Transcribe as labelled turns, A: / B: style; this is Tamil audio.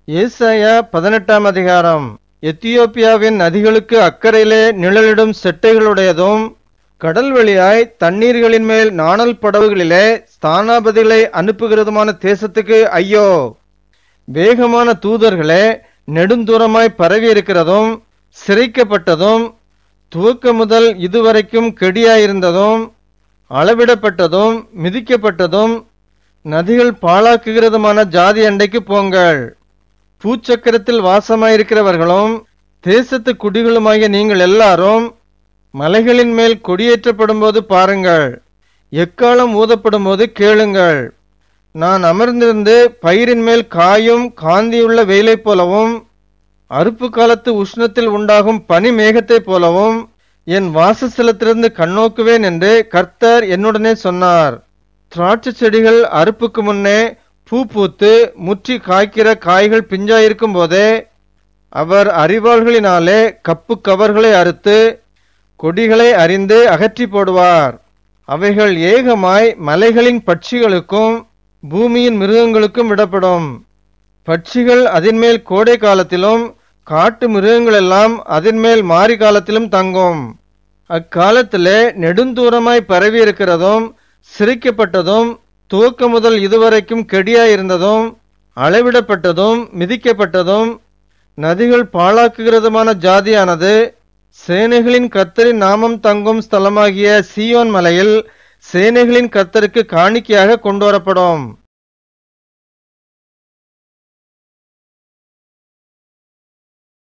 A: ஏசாயா பதினெட்டாம் அதிகாரம் எத்தியோப்பியாவின் நதிகளுக்கு அக்கறையிலே நிழலிடும் செட்டைகளுடையதும் கடல் வழியாய் தண்ணீர்களின் மேல் நாணல் படவுகளிலே ஸ்தானாபதிகளை அனுப்புகிறதுமான தேசத்துக்கு ஐயோ வேகமான தூதர்களே நெடுந்தூரமாய் பரவி இருக்கிறதும் சிறைக்கப்பட்டதும் துவக்க முதல் இதுவரைக்கும் கெடியாயிருந்ததும் அளவிடப்பட்டதும் மிதிக்கப்பட்டதும் நதிகள் பாழாக்குகிறதுமான ஜாதி அண்டைக்கு போங்கள் பூச்சக்கரத்தில் வாசமாயிருக்கிறவர்களும் தேசத்து குடிகளுமாகிய நீங்கள் எல்லாரும் மலைகளின் மேல் கொடியேற்றப்படும் போது பாருங்கள் எக்காலம் ஊதப்படும் போது கேளுங்கள் நான் அமர்ந்திருந்து பயிரின் மேல் காயும் காந்தியுள்ள வெயிலைப் போலவும் அறுப்பு காலத்து உஷ்ணத்தில் உண்டாகும் பனி மேகத்தைப் போலவும் என் வாசஸ்தலத்திலிருந்து கண்ணோக்குவேன் என்று கர்த்தர் என்னுடனே சொன்னார் திராட்சை செடிகள் அறுப்புக்கு முன்னே பூ பூத்து முற்றி காய்க்கிற காய்கள் பிஞ்சாயிருக்கும் போதே அவர் அறிவாள்களினாலே கப்பு கவர்களை அறுத்து கொடிகளை அறிந்து அகற்றி போடுவார் அவைகள் ஏகமாய் மலைகளின் பட்சிகளுக்கும் பூமியின் மிருகங்களுக்கும் விடப்படும் பட்சிகள் அதின்மேல் கோடை காலத்திலும் காட்டு மிருகங்களெல்லாம் அதின்மேல் மாரி காலத்திலும் தங்கும் அக்காலத்திலே நெடுந்தூரமாய் பரவி இருக்கிறதும் சிரிக்கப்பட்டதும் துவக்க முதல் இதுவரைக்கும் கெடியாயிருந்ததும் அளவிடப்பட்டதும் மிதிக்கப்பட்டதும் நதிகள் பாழாக்குகிறதுமான ஜாதியானது சேனைகளின் கர்த்தரின் நாமம் தங்கும் ஸ்தலமாகிய சீயோன் மலையில் சேனைகளின் கர்த்தருக்கு காணிக்கையாக கொண்டு வரப்படும்